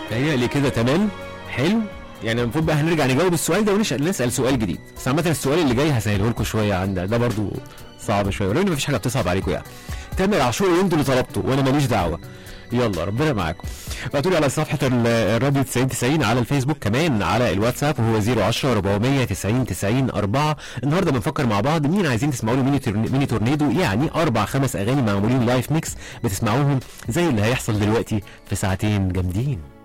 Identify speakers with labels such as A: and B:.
A: تهيألي كده تمام حلو يعني المفروض بقى هنرجع نجاوب السؤال ده ونسال نسال سؤال جديد بس عامه السؤال اللي جاي هسهله لكم شويه عن ده ده برضو صعب شويه ولو ان مفيش حاجه بتصعب عليكم يعني تامر عاشور انتوا اللي طلبته وانا ماليش دعوه يلا ربنا معاكم ابعتوا لي على صفحه ال- الراديو 90 90 على الفيسبوك كمان على الواتساب وهو 010 490 90 4 النهارده بنفكر مع بعض مين عايزين تسمعوا له ميني تورن- ميني تورنيدو يعني اربع خمس اغاني معمولين لايف ميكس بتسمعوهم زي اللي هيحصل دلوقتي في ساعتين جامدين